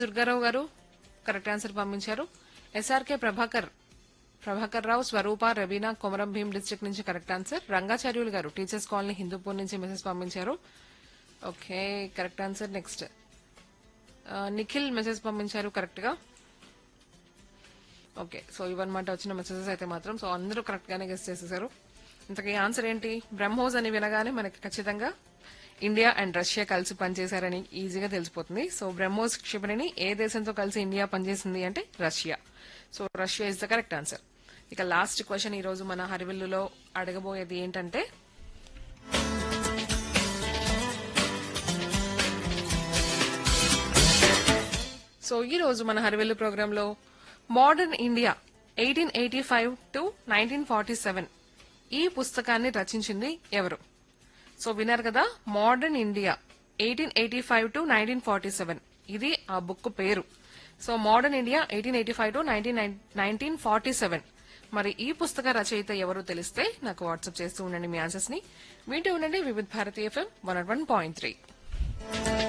దుర్గారావు గారు correct answer పంపించారు SRK Prabhakar Prabhakar Rao Swaroopa Raveena Komaram Bheem district నుంచి కరెక్ట్ ఆన్సర్ రంగాచార్యులు గారు టీచర్స్ కాలనీ హిందూపూర్ నుంచి మెసేజ్ పంపించారు okay correct answer next Nikhil message పంపించారు కరెక్ట్ గా ఓకే సో ఇవన్నమాట వచ్చిన మెసేజెస్ అయితే మాత్రం సో అందరూ కరెక్ట్ గానే గెస్ట్ చేసేసారు ఇంతకీ ఆన్సర్ ఏంటి బ్రహ్మోస్ అని వినగానే మనకి ఖచ్చితంగా ఇండియా అండ్ రష్యా కలిసి పనిచేశారని ఈజీగా తెలిసిపోతుంది సో బ్రహ్మోస్ క్షిపణిని ఏ దేశంతో కలిసి ఇండియా పనిచేసింది అంటే Russia so Russia is the correct answer ఇక లాస్ట్ క్వశ్చన్ ఈ రోజు మన హరివిల్లులో అడగబోయేది ఏంటంటే సో ఈ రోజు మన హరివెల్లు ప్రోగ్రామ్ లో modern India eighteen eighty five to nineteen forty seven ఈ పుస్తకాన్ని రచించింది ఎవరు సో విన్నారు కదా modern India eighteen eighty five to nineteen forty seven ఇది ఆ బుక్ పేరు so modern India eighteen eighty five to nineteen nineteen forty seven మరి ఈ పుస్తక రచయిత ఎవరో తెలిస్తే నాకు వాట్సాప్ చేస్తూ ఉండండి మీ ఆన్సర్స్ ని వింటూ ఉండండి Vividh Bharati FM one one point three